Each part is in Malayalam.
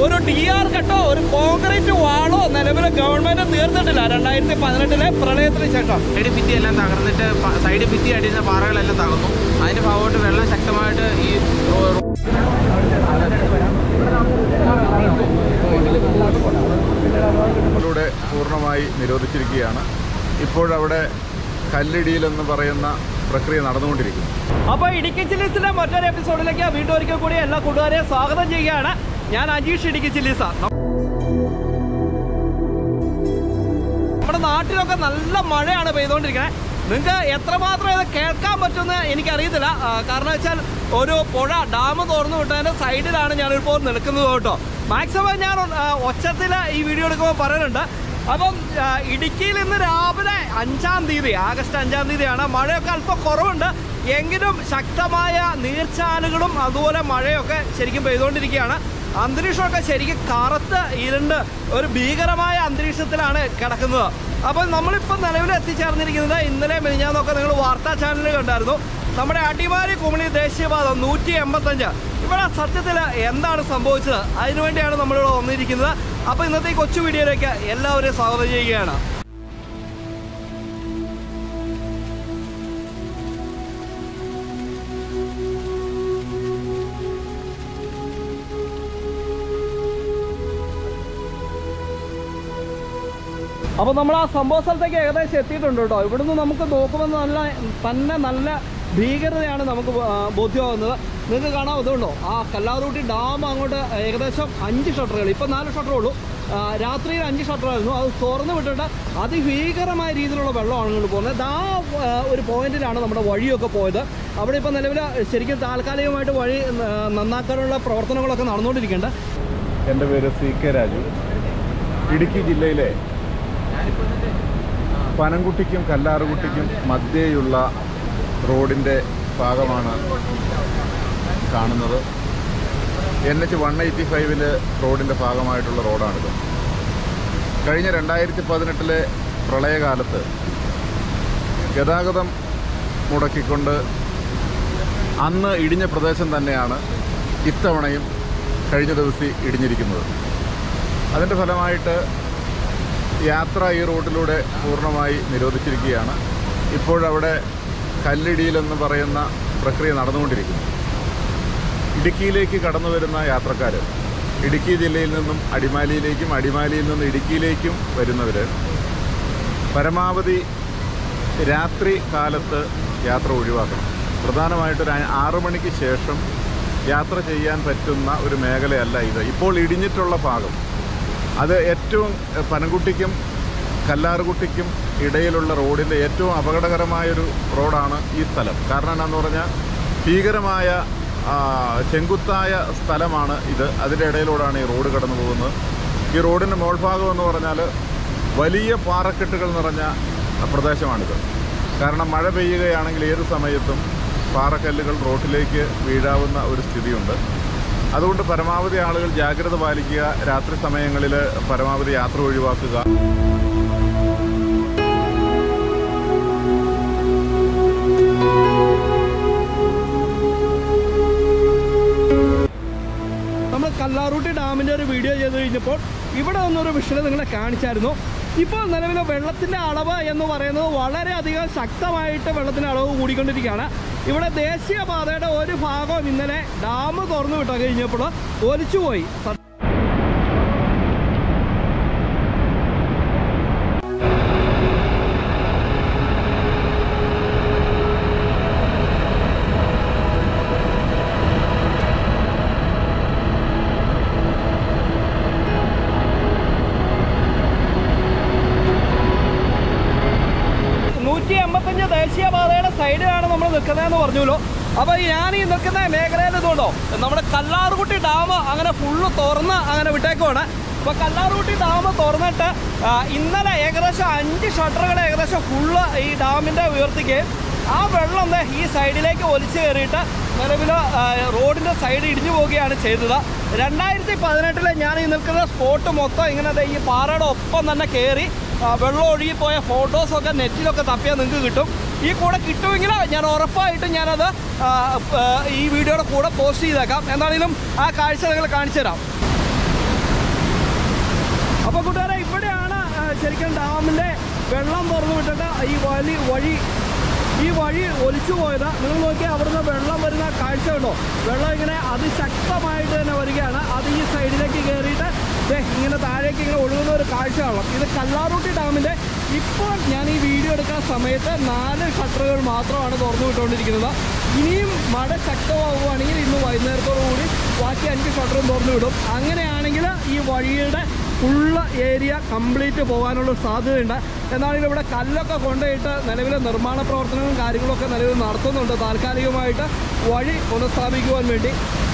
ഒരു ഡി ആർ കട്ടോ ഒരു കോൺക്രീറ്റ് വാളോ നിലവിലെ ഗവൺമെന്റ് തീർത്തിട്ടില്ല രണ്ടായിരത്തി പതിനെട്ടിലെ പ്രളയത്തിന് ശേഷം സൈഡ് ഭിത്തി എല്ലാം തകർന്നിട്ട് പ- സൈഡ് ഭിത്തി അടിയുന്ന പാറകളെല്ലാം തകർന്നു അതിന്റെ ഭാഗമായിട്ട് വെള്ളം ശക്തമായിട്ട് ഈ റോ- റോ- ിലൂടെ പൂർണ്ണമായി നിരോധിച്ചിരിക്കുകയാണ് ഇപ്പോഴവിടെ കല്ലിടിയിലെന്ന് പറയുന്ന പ്രക്രിയ നടന്നുകൊണ്ടിരിക്കുന്നു അപ്പൊ ഇടുക്കി ചില്ലീസിലെ മറ്റൊരു എപ്പിസോഡിലേക്ക് വീണ്ടും ഒരിക്കൽ കൂടി എല്ലാ കൂട്ടുകാരെയും സ്വാഗതം ചെയ്യുകയാണ് ഞാൻ അജീഷ് ഇടുക്കി ചില്ലീസ നമ്മുടെ നാട്ടിലൊക്കെ നല്ല മഴയാണ് പെയ്തുകൊണ്ടിരിക്കുന്നത് നിങ്ങൾക്ക് എത്രമാത്രം ഇത് കേൾക്കാൻ പറ്റുമെന്ന് എനിക്കറിയത്തില്ല ആ, കാരണം വെച്ചാൽ ഒരു പുഴ ഡാം തുറന്നു വിട്ടതിൻ്റെ സൈഡിലാണ് ഞാനിപ്പോൾ നിൽക്കുന്നത് കേട്ടോ മാക്സിമം ഞാൻ ഒച്ചത്തിൽ ഈ വീഡിയോ എടുക്കുമ്പോൾ പറയുന്നുണ്ട് അപ്പം ആ, ഇടുക്കിയിൽ ഇന്ന് രാവിലെ അഞ്ചാം തീയതി ആഗസ്റ്റ് അഞ്ചാം തീയതിയാണ് മഴയൊക്കെ അല്പം കുറവുണ്ട് എങ്കിലും ശക്തമായ നീർച്ചാലുകളും അതുപോലെ മഴയൊക്കെ ശരിക്കും പെയ്തുകൊണ്ടിരിക്കുകയാണ് അന്തരീക്ഷമൊക്കെ ശരിക്കും കറുത്ത് ഇരുണ്ട് ഒരു ഭീകരമായ അന്തരീക്ഷത്തിലാണ് കിടക്കുന്നത് അപ്പോൾ നമ്മളിപ്പോൾ നിലവിൽ എത്തിച്ചേർന്നിരിക്കുന്നത് ഇന്നലെ മെനിഞ്ഞാന്നൊക്കെ നിങ്ങൾ വാർത്താ ചാനലിൽ കണ്ടായിരുന്നു നമ്മുടെ അടിമാലി കുമളി ദേശീയപാത നൂറ്റി എൺപത്തഞ്ച് ഇവിടെ സത്യത്തിൽ എന്താണ് സംഭവിച്ചത് അതിനുവേണ്ടിയാണ് നമ്മളിവിടെ വന്നിരിക്കുന്നത് അപ്പോൾ ഇന്നത്തെ ഈ കൊച്ചു വീഡിയോയിലേക്ക് എല്ലാവരെയും സ്വാഗതം ചെയ്യുകയാണ് അപ്പോൾ നമ്മൾ ആ സംഭവ സ്ഥലത്തേക്ക് ഏകദേശം എത്തിയിട്ടുണ്ട് കേട്ടോ ഇവിടുന്ന് നമുക്ക് നോക്കുമ്പോൾ നല്ല തന്നെ നല്ല ഭീകരതയാണ് നമുക്ക് ബോ- ആ, ബോധ്യമാകുന്നത് നിങ്ങൾക്ക് കാണാം ഇതുണ്ടോ ആ കല്ലാറൂട്ടി ഡാം അങ്ങോട്ട് ഏകദേശം അഞ്ച് ഷട്ടറുകൾ ഇപ്പം നാല് ഷട്ടറേ ഉള്ളൂ ആ, രാത്രിയിൽ അഞ്ച് ഷട്ടറായിരുന്നു അത് തുറന്നു വിട്ടിട്ട് അതിഭീകരമായ രീതിയിലുള്ള വെള്ളമാണ് ഇങ്ങോട്ട് പോകുന്നത് ആ ആ, ഒരു പോയിന്റിലാണ് നമ്മുടെ വഴിയൊക്കെ പോയത് അവിടെ ഇപ്പോൾ നിലവിൽ ശരിക്കും താൽക്കാലികമായിട്ട് വഴി ആ, നന്നാക്കാനുള്ള പ്രവർത്തനങ്ങളൊക്കെ നടന്നുകൊണ്ടിരിക്കുന്നുണ്ട് എൻ്റെ പേര് സി കെ രാജു ഇടുക്കി ജില്ലയിലെ പനംകുട്ടിക്കും കല്ലാറുകുട്ടിക്കും മധ്യേയുള്ള റോഡിൻ്റെ ഭാഗമാണ് കാണുന്നത് എൻ എച്ച് വൺ എയ്റ്റി ഫൈവില് റോഡിൻ്റെ ഭാഗമായിട്ടുള്ള റോഡാണിത് കഴിഞ്ഞ രണ്ടായിരത്തി പതിനെട്ടിലെ പ്രളയകാലത്ത് ഗതാഗതം മുടക്കിക്കൊണ്ട് അന്ന് ഇടിഞ്ഞ പ്രദേശം തന്നെയാണ് ഇത്തവണയും കഴിഞ്ഞ ദിവസം ഇടിഞ്ഞിരിക്കുന്നത് അതിൻ്റെ ഫലമായിട്ട് യാത്ര ഈ റൂട്ടിലൂടെ പൂർണ്ണമായി നിരോധിച്ചിരിക്കുകയാണ് ഇപ്പോഴവിടെ കല്ലിടിയിലെന്ന് പറയുന്ന പ്രക്രിയ നടന്നുകൊണ്ടിരിക്കുന്നു ഇടുക്കിയിലേക്ക് കടന്നു വരുന്ന യാത്രക്കാർ ഇടുക്കി ജില്ലയിൽ നിന്നും അടിമാലിയിലേക്കും അടിമാലിയിൽ നിന്നും ഇടുക്കിയിലേക്കും വരുന്നവർ പരമാവധി രാത്രി കാലത്ത് യാത്ര ഒഴിവാക്കണം പ്രധാനമായിട്ടൊരു ആ- ആറ് മണിക്ക് ശേഷം യാത്ര ചെയ്യാൻ പറ്റുന്ന ഒരു മേഖലയല്ല ഇത് ഇപ്പോൾ ഇടിഞ്ഞിട്ടുള്ള ഭാഗം അത് ഏറ്റവും എഹ്, പനംകുട്ടിക്കും കല്ലാറുകുട്ടിക്കും ഇടയിലുള്ള റോഡിൻ്റെ ഏറ്റവും അപകടകരമായൊരു റോഡാണ് ഈ സ്ഥലം കാരണം എന്താണെന്ന് പറഞ്ഞാൽ ഭീകരമായ ആ, ചെങ്കുത്തായ സ്ഥലമാണ് ഇത് അതിൻ്റെ ഇടയിലൂടെയാണ് ഈ റോഡ് കടന്നു പോകുന്നത് ഈ റോഡിൻ്റെ മോൾഭാഗം എന്ന് പറഞ്ഞാൽ വലിയ പാറക്കെട്ടുകൾ നിറഞ്ഞ പ്രദേശമാണിത് കാരണം മഴ പെയ്യുകയാണെങ്കിൽ ഏത് സമയത്തും പാറക്കല്ലുകൾ റോഡിലേക്ക് വീഴാവുന്ന ഒരു സ്ഥിതിയുണ്ട് അതുകൊണ്ട് പരമാവധി ആളുകൾ ജാഗ്രത പാലിക്കുക രാത്രി സമയങ്ങളിൽ പരമാവധി യാത്ര ഒഴിവാക്കുക നമ്മൾ കല്ലാറൂട്ടി ഡാമിൻ്റെ ഒരു വീഡിയോ ചെയ്ത് കഴിഞ്ഞപ്പോൾ ഇവിടെ ഒന്നൊരു വിഷയം നിങ്ങളെ കാണിച്ചായിരുന്നു ഇപ്പോൾ നിലവിലെ വെള്ളത്തിൻ്റെ അളവ് എന്ന് പറയുന്നത് വളരെയധികം ശക്തമായിട്ട് വെള്ളത്തിൻ്റെ അളവ് കൂടിക്കൊണ്ടിരിക്കുകയാണ് ഇവിടെ ദേശീയപാതയുടെ ഒരു ഭാഗം ഇന്നലെ ഡാം തുറന്നു വിട്ട കഴിഞ്ഞപ്പോൾ ഒലിച്ചുപോയി നൂറ്റി എൺപത്തഞ്ച് ദേശീയപാതയുടെ സൈഡിലാണ് നമ്മൾ നിൽക്കുന്നതെന്ന് പറഞ്ഞല്ലോ അപ്പോൾ ഞാൻ ഈ നിൽക്കുന്ന മേഖലയിൽ ഇതുണ്ടോ നമ്മുടെ കല്ലാറുകുട്ടി ഡാം അങ്ങനെ ഫുള്ള് തുറന്ന് അങ്ങനെ വിട്ടേക്കുവാണ് അപ്പോൾ കല്ലാറുകുട്ടി ഡാം തുറന്നിട്ട് ആ, ഇന്നലെ ഏകദേശം അഞ്ച് ഷട്ടറുകൾ ഏകദേശം ഫുള്ള് ഈ ഡാമിൻ്റെ ഉയർത്തിക്ക് ആ വെള്ളം ദേ ഈ സൈഡിലേക്ക് ഒലിച്ച് കയറിയിട്ട് നിലവിൽ റോഡിൻ്റെ സൈഡ് ഇടിഞ്ഞു പോവുകയാണ് ചെയ്തത് രണ്ടായിരത്തി പതിനെട്ടില് ഞാൻ ഈ നിൽക്കുന്ന സ്പോട്ട് മൊത്തം ഇങ്ങനെ ദേ ഈ പാറയുടെ ഒപ്പം തന്നെ കയറി ആ, വെള്ളം ഒഴുകിപ്പോയ ഫോട്ടോസൊക്കെ നെറ്റിലൊക്കെ തപ്പിയാൽ നിങ്ങൾക്ക് കിട്ടും ഈ കൂടെ കിട്ടുമെങ്കിൽ ഞാൻ ഉറപ്പായിട്ടും ഞാനത് ആ, ആ, ഈ വീഡിയോയുടെ കൂടെ പോസ്റ്റ് ചെയ്തേക്കാം എന്താണെങ്കിലും ആ കാഴ്ച നിങ്ങൾ കാണിച്ചു തരാം അപ്പോൾ കൂട്ടുകാരെ ഇവിടെയാണ് ആ, ശരിക്കും ഡാമിൻ്റെ വെള്ളം തുറന്നു വിട്ടിട്ട് ഈ വലി വഴി ഈ വഴി ഒലിച്ചു പോയത് നിങ്ങൾ നോക്കിയാൽ അവിടുന്ന് വെള്ളം വരുന്ന കാഴ്ച ഉണ്ടോ വെള്ളം ഇങ്ങനെ അതിശക്തമായിട്ട് തന്നെ വരികയാണ് അത് ഈ സൈഡിലേക്ക് കയറിയിട്ട് ദേ ഇങ്ങനെ താഴേക്ക് ഇങ്ങനെ ഒഴുകുന്ന ഒരു കാഴ്ചയാണ് ഇത് കല്ലാറുട്ടി ഡാമിൻ്റെ ഇപ്പോൾ ഞാൻ ഈ വീഡിയോ എടുക്കുന്ന സമയത്ത് നാല് ഷട്ടറുകൾ മാത്രമാണ് തുറന്നു വിട്ടുകൊണ്ടിരിക്കുന്നത് ഇനിയും മഴ ശക്തമാവുകയാണെങ്കിൽ ഇന്ന് വൈകുന്നേരത്തോടു കൂടി ബാക്കി അഞ്ച് ഷട്ടറും തുറന്നു വിടും അങ്ങനെയാണെങ്കിൽ ഈ വഴിയുടെ ഫുള്ള് ഏരിയ കംപ്ലീറ്റ് പോകാനുള്ള സാധ്യതയുണ്ട് എന്നാണെങ്കിലും ഇവിടെ കല്ലൊക്കെ കൊണ്ടുപോയിട്ട് നിലവിലെ നിർമ്മാണ പ്രവർത്തനങ്ങളും കാര്യങ്ങളൊക്കെ നിലവിൽ നടത്തുന്നുണ്ട് താൽക്കാലികമായിട്ട് വഴി പുനഃസ്ഥാപിക്കുവാൻ വേണ്ടി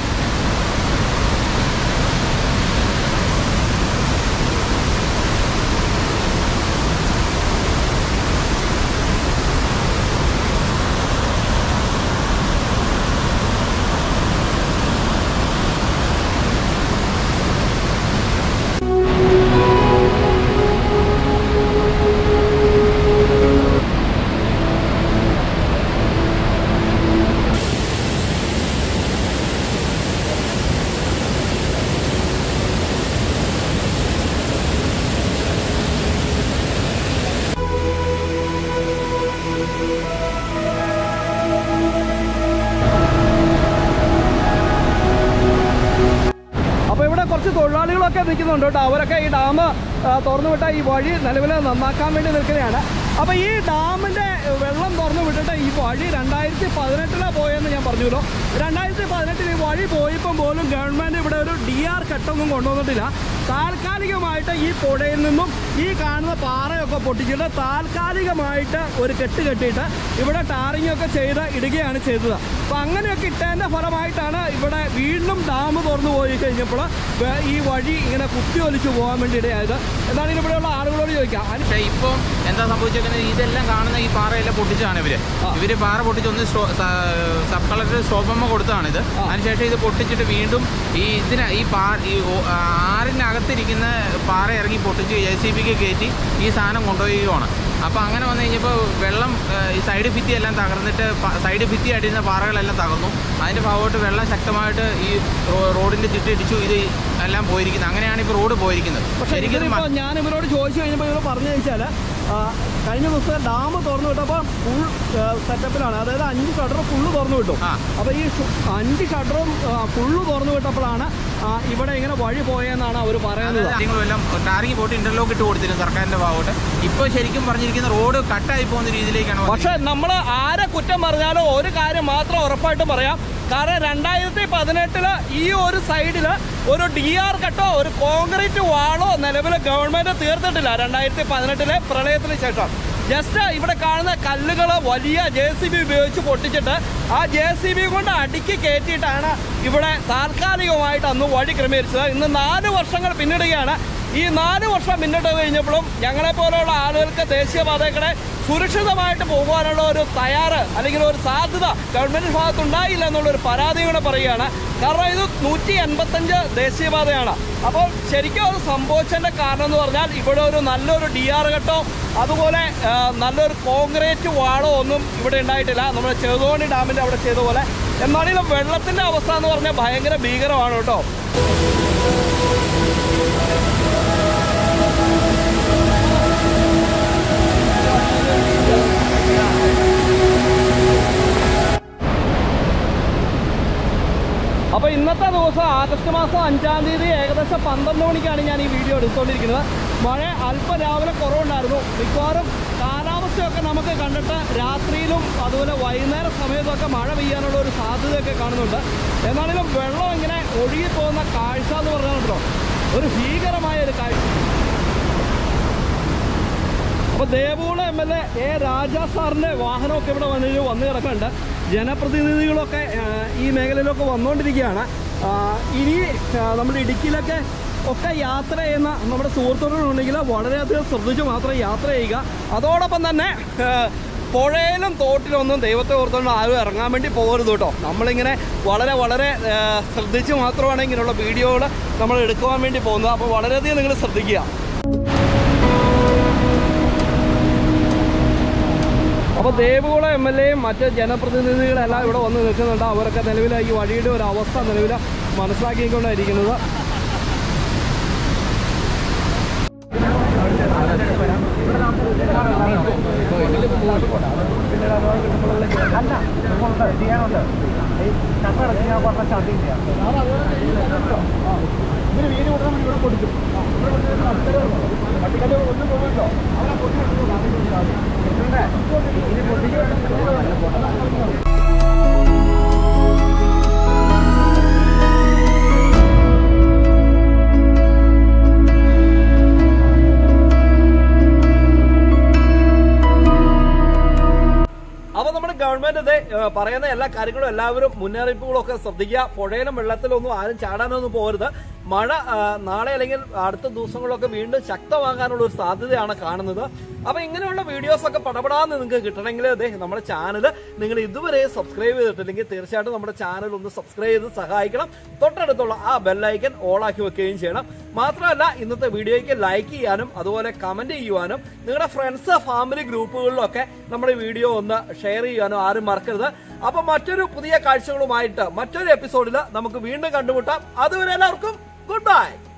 അപ്പോൾ ഇവിടെ കുറച്ച് തൊഴിലാളികളൊക്കെ നിൽക്കുന്നുണ്ട് കേട്ടോ അവരൊക്കെ ഈ ഡാം തുറന്നു വിട്ട ഈ വഴി നിലവിൽ നന്നാക്കാൻ വേണ്ടി നിൽക്കുന്നതാണ് അപ്പോൾ ഈ ഡാമിൻ്റെ വെള്ളം തുറന്നു വിട്ടിട്ട് ഈ വഴി രണ്ടായിരത്തി പതിനെട്ടിലാണ് പോയെന്ന് ഞാൻ പറഞ്ഞല്ലോ രണ്ടായിരത്തി പതിനെട്ടിൽ ഈ വഴി പോയപ്പം പോലും ഗവൺമെൻറ് ഇവിടെ ഒരു ഡി ആർ കെട്ടൊന്നും കൊണ്ടുവന്നിട്ടില്ല താൽക്കാലികമായിട്ട് ഈ പുഴയിൽ നിന്നും ഈ കാണുന്ന പാറയൊക്കെ പൊട്ടിച്ചിട്ട് താൽക്കാലികമായിട്ട് ഒരു കെട്ട് കെട്ടിയിട്ട് ഇവിടെ ടാറിംഗ് ഒക്കെ ചെയ്ത് ഇടുകയാണ് ചെയ്തത് അപ്പോൾ അങ്ങനെയൊക്കെ ഇട്ടതിൻ്റെ ഫലമായിട്ടാണ് ഇവിടെ വീണ്ടും ഡാം തുറന്നു പോയി കഴിഞ്ഞപ്പോൾ വേ- ഈ വഴി ഇങ്ങനെ കുത്തി ഒലിച്ചു പോകാൻ വേണ്ടി ഇടയായത് എന്താണ് ഇവിടെയുള്ള ആളുകളോട് ചോദിക്കാം അതിന് പക്ഷേ ഇപ്പം എന്താ സംഭവിച്ചേക്കുന്നത് ഇതെല്ലാം കാണുന്ന ഈ പാറയെല്ലാം പൊട്ടിച്ചാണ് ഇവര് ആ. ഇവര് പാറ പൊട്ടിച്ച് ഒന്ന് സ്റ്റോ- സ- സബ് കളക്ടർ സ്റ്റോപ്പമ്മ കൊടുത്താണ് ഇത് ആ. അതിനുശേഷം ഇത് പൊട്ടിച്ചിട്ട് വീണ്ടും ഈ ഇതിന് ഈ പാ ഈ ഓ- ആറിനകത്തിരിക്കുന്ന പാറ ഇറങ്ങി പൊട്ടിച്ച് ജെ സി ബിക്ക് കയറ്റി ഈ സാധനം കൊണ്ടുപോവുകയാണ് അപ്പോൾ അങ്ങനെ വന്നു കഴിഞ്ഞപ്പോൾ വെള്ളം ആ, ഈ സൈഡ് ഭിത്തി എല്ലാം തകർന്നിട്ട് പ- സൈഡ് ഭിത്തി അടിയുന്ന പാറകളെല്ലാം തകർന്നു അതിൻ്റെ ഭാഗമായിട്ട് വെള്ളം ശക്തമായിട്ട് ഈ റോ- റോഡിൻ്റെ ചുറ്റിടിച്ചു ഇത് എല്ലാം പോയിരിക്കുന്നത് അങ്ങനെയാണ് ഇപ്പോൾ റോഡ് പോയിരിക്കുന്നത് പക്ഷേ ശരിക്കും ഇത് ഇതിലിപ്പോൾ മ- ഞാൻ ഇവരോട് ചോദിച്ചു കഴിഞ്ഞപ്പോൾ ഇവർ പറഞ്ഞു വെച്ചാൽ കഴിഞ്ഞ ദിവസം ഡാം തുറന്നു വിട്ടപ്പോൾ ഫുൾ സെറ്റപ്പിലാണ് അതായത് അഞ്ച് ഷട്ടർ ഫുള്ള് തുറന്നു വിട്ടു ആ. അപ്പോൾ ഈ ഷു- അഞ്ച് ഷട്ടറും ഫുള്ള് തുറന്നു വിട്ടപ്പോഴാണ് ആ, ഇവിടെ ഇങ്ങനെ വഴി പോയെന്നാണ് അവർ പറയുന്നത് കാര്യങ്ങളും എല്ലാം ടാറിങ് പോയിട്ട് ഇന്റർലോക്ക് ഇട്ട് കൊടുത്തിരുന്നു സർക്കാരിന്റെ ഭാഗമായിട്ട് ഇപ്പോൾ ശരിക്കും പറഞ്ഞിരിക്കുന്ന റോഡ് കട്ടായി പോകുന്ന രീതിയിലേക്കാണ് പക്ഷെ നമ്മൾ ആരെ കുറ്റം പറഞ്ഞാലും ഒരു കാര്യം മാത്രം ഉറപ്പായിട്ടും പറയാം കാരണം രണ്ടായിരത്തി പതിനെട്ടില് ഈ ഒരു സൈഡില് ഒരു ഡി ആർ കട്ടോ ഒരു കോൺക്രീറ്റ് വാളോ നിലവിൽ ഗവൺമെന്റ് തീർത്തിട്ടില്ല രണ്ടായിരത്തി പതിനെട്ടിലെ പ്രളയത്തിന് ശേഷം ജസ്റ്റ് ഇവിടെ കാണുന്ന കല്ലുകൾ വലിയ ജെ സി ബി ഉപയോഗിച്ച് പൊട്ടിച്ചിട്ട് ആ ജെ സി ബി കൊണ്ട് അടുക്കി കയറ്റിയിട്ടാണ് ഇവിടെ താൽക്കാലികമായിട്ട് അന്ന് വഴി ക്രമീകരിച്ചത് ഇന്ന് നാല് വർഷങ്ങൾ പിന്നിടുകയാണ് ഈ നാല് വർഷം മുന്നോട്ട് കഴിഞ്ഞപ്പോഴും ഞങ്ങളെ പോലെയുള്ള ആളുകൾക്ക് ദേശീയപാതകളെ സുരക്ഷിതമായിട്ട് പോകുവാനുള്ള ഒരു തയ്യാറ് അല്ലെങ്കിൽ ഒരു സാധ്യത ഗവൺമെന്റ് ഭാഗത്ത് ഉണ്ടായില്ല എന്നുള്ളൊരു പരാതി കൂടെ പറയുകയാണ് കാരണം ഇത് നൂറ്റി എൺപത്തഞ്ച് ദേശീയപാതയാണ് അപ്പോൾ ശരിക്കും അത് സംഭവിച്ചതിൻ്റെ കാരണം എന്ന് പറഞ്ഞാൽ ഇവിടെ ഒരു നല്ലൊരു ഡി ആർ കെട്ടോ അതുപോലെ ആ, നല്ലൊരു കോൺക്രീറ്റ് വാളോ ഒന്നും ഇവിടെ ഉണ്ടായിട്ടില്ല നമ്മുടെ ചെറുതോണി ഡാമിൻ്റെ അവിടെ ചെയ്ത പോലെ എന്നാണെങ്കിലും വെള്ളത്തിൻ്റെ അവസ്ഥ എന്ന് പറഞ്ഞാൽ ഭയങ്കര ഭീകരമാണ് കേട്ടോ അപ്പോൾ ഇന്നത്തെ ദിവസം ആഗസ്റ്റ് മാസം അഞ്ചാം തീയതി ഏകദേശം പന്ത്രണ്ട് മണിക്കാണ് ഞാൻ ഈ വീഡിയോ എടുത്തുകൊണ്ടിരിക്കുന്നത് മഴ അല്പം രാവിലെ കുറവുണ്ടായിരുന്നു മിക്കവാറും കാലാവസ്ഥയൊക്കെ നമുക്ക് കണ്ടിട്ട് രാത്രിയിലും അതുപോലെ വൈകുന്നേര സമയത്തൊക്കെ മഴ പെയ്യാനുള്ള ഒരു സാധ്യതയൊക്കെ കാണുന്നുണ്ട് എന്നാണെങ്കിലും വെള്ളം ഇങ്ങനെ ഒഴുകിപ്പോകുന്ന കാഴ്ച എന്ന് പറഞ്ഞാൽ ഒരു ഭീകരമായ ഒരു കാഴ്ച അപ്പോൾ ദേവൂള M L A A Raja സാറിൻ്റെ വാഹനമൊക്കെ ഇവിടെ വന്ന് വന്ന് കിടക്കുന്നുണ്ട് ജനപ്രതിനിധികളൊക്കെ ആ, ഈ മേഖലയിലൊക്കെ വന്നുകൊണ്ടിരിക്കുകയാണ് ആ, ഇനി ആ, നമ്മുടെ ഇടുക്കിയിലൊക്കെ ഒക്കെ യാത്ര ചെയ്യുന്ന നമ്മുടെ സുഹൃത്തുക്കളുണ്ടെങ്കിൽ വളരെയധികം ശ്രദ്ധിച്ച് മാത്രം യാത്ര ചെയ്യുക അതോടൊപ്പം തന്നെ ആ, പുഴയിലും തോട്ടിലൊന്നും ദൈവത്തെ ഓർത്തുകൊണ്ട് ആരും ഇറങ്ങാൻ വേണ്ടി പോകരുത് കേട്ടോ നമ്മളിങ്ങനെ വളരെ വളരെ ആ, ശ്രദ്ധിച്ച് മാത്രമാണ് ഇങ്ങനെയുള്ള വീഡിയോകൾ നമ്മൾ എടുക്കുവാൻ വേണ്ടി പോകുന്നത് അപ്പോൾ വളരെയധികം നിങ്ങൾ ശ്രദ്ധിക്കുക അപ്പോൾ ദേവുകുളം എം എൽ എയും മറ്റ് ജനപ്രതിനിധികളെല്ലാം ഇവിടെ വന്ന് നിൽക്കുന്നുണ്ട് അവരൊക്കെ നിലവിൽ ഈ വഴിയുടെ ഒരു അവസ്ഥ നിലവിൽ മനസ്സിലാക്കിക്കൊണ്ടായിരിക്കുന്നത് അല്ല നമ്മളുണ്ട് ചെയ്യാനുണ്ട് ഈ കപ്പ ഇറക്കി ഞാൻ പറഞ്ഞ സ്റ്റാർട്ടിങ് ചെയ്യാം ഇതിന് വീട് കൊടുക്കാൻ വേണ്ടി ഇവിടെ കൊടുക്കും പട്ടിക്കല് ഒന്നും പോകുമല്ലോ അവിടെ പൊട്ടിച്ചു ഇത് പൊട്ടിച്ചു അപ്പൊ നമ്മുടെ ഗവൺമെന്റ് ഇത് ഏഹ്, പറയുന്ന എല്ലാ കാര്യങ്ങളും എല്ലാവരും മുന്നറിയിപ്പുകളും ഒക്കെ ശ്രദ്ധിക്കുക പുഴയിലും വെള്ളത്തിലൊന്നും ആരും ചാടാനൊന്നും പോകരുത് മഴ ആ, നാളെ അല്ലെങ്കിൽ അടുത്ത ദിവസങ്ങളിലൊക്കെ വീണ്ടും ശക്തമാകാനുള്ള ഒരു സാധ്യതയാണ് കാണുന്നത് അപ്പൊ ഇങ്ങനെയുള്ള വീഡിയോസ് ഒക്കെ പടപടാന്ന് നിങ്ങൾക്ക് കിട്ടണമെങ്കിൽ അതെ നമ്മുടെ ചാനൽ നിങ്ങൾ ഇതുവരെ സബ്സ്ക്രൈബ് ചെയ്തിട്ടില്ലെങ്കിൽ തീർച്ചയായിട്ടും നമ്മുടെ ചാനൽ ഒന്ന് സബ്സ്ക്രൈബ് ചെയ്ത് സഹായിക്കണം തൊട്ടടുത്തുള്ള ആ ബെല്ലൈക്കൻ ഓൾ ആക്കി വെക്കുകയും ചെയ്യണം മാത്രമല്ല ഇന്നത്തെ വീഡിയോയ്ക്ക് ലൈക്ക് ചെയ്യാനും അതുപോലെ കമന്റ് ചെയ്യുവാനും നിങ്ങളുടെ ഫ്രണ്ട്സ് ഫാമിലി ഗ്രൂപ്പുകളിലൊക്കെ നമ്മുടെ വീഡിയോ ഒന്ന് ഷെയർ ചെയ്യാനും ആരും മറക്കരുത് അപ്പൊ മറ്റൊരു പുതിയ കാഴ്ചകളുമായിട്ട് മറ്റൊരു എപ്പിസോഡിൽ നമുക്ക് വീണ്ടും കണ്ടുമുട്ടാം അതുവരെ എല്ലാവർക്കും ഗുഡ് ബൈ